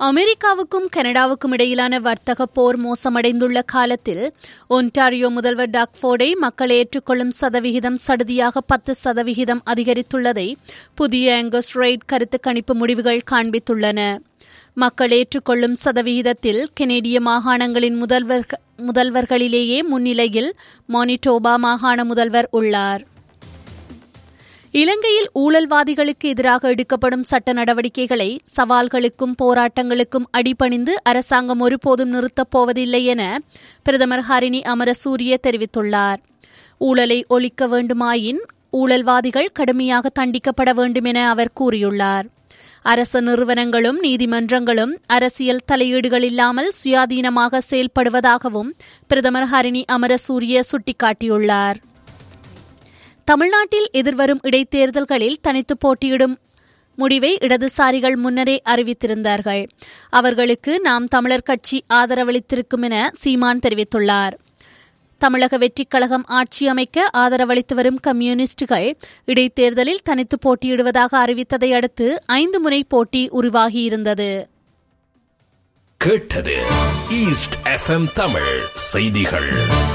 அமெரிக்காவுக்கும் கனடாவுக்கும் இடையிலான வர்த்தக போர் மோசமடைந்துள்ள காலத்தில் ஒன்டாரியோ முதல்வர் டாக்ஃபோர்டை மக்கள் ஏற்றுக்கொள்ளும் சதவிகிதம் சடுதியாக பத்து சதவிகிதம் அதிகரித்துள்ளதை புதிய ஆங்கஸ் ரெய்ட் கருத்து கணிப்பு முடிவுகள் காண்பித்துள்ளன மக்கள் ஏற்றுக்கொள்ளும் சதவிகிதத்தில் கெனேடிய மாகாணங்களின் முதல்வர்கள் முதல்வர்களிலேயே முன்னிலையில் மானிட்டோபா மாகாண முதல்வர் உள்ளார் இலங்கையில் ஊழல்வாதிகளுக்கு எதிராக எடுக்கப்படும் சட்ட நடவடிக்கைகளை சவால்களுக்கும் போராட்டங்களுக்கும் அடிபணிந்து அரசாங்கம் ஒருபோதும் நிறுத்தப் போவதில்லை என பிரதமர் ஹரிணி அமரசூரிய தெரிவித்துள்ளார் ஊழலை ஒழிக்க வேண்டுமாயின் ஊழல்வாதிகள் கடுமையாக தண்டிக்கப்பட வேண்டும் என அவர் கூறியுள்ளார் அரசு நிறுவனங்களும் நீதிமன்றங்களும் அரசியல் தலையீடுகள் இல்லாமல் சுயாதீனமாக செயல்படுவதாகவும் பிரதமர் ஹரிணி அமரசூரிய சுட்டிக்காட்டியுள்ளார் தமிழ்நாட்டில் எதிர்வரும் இடைத்தேர்தல்களில் தனித்து போட்டியிடும் முடிவை இடதுசாரிகள் முன்னரே அறிவித்திருந்தார்கள் அவர்களுக்கு நாம் தமிழர் கட்சி ஆதரவளித்திருக்கும் என சீமான் தெரிவித்துள்ளார் தமிழக வெற்றிக் கழகம் ஆட்சி அமைக்க ஆதரவளித்து வரும் கம்யூனிஸ்டுகள் இடைத்தேர்தலில் தனித்து போட்டியிடுவதாக அறிவித்ததை அடுத்து ஐந்து முனை போட்டி உருவாகியிருந்தது கேட்டது ஈஸ்ட் எஃப்எம் தமிழ் செய்திகள்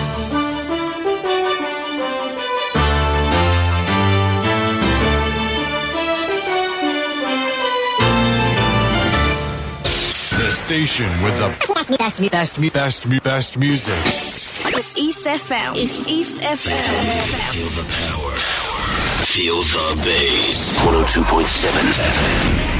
The station with the Best, me, best, me, best, me, best, me, best music. It's East FM. It's East FM. Feel the power. Feel the bass. 102.7 FM.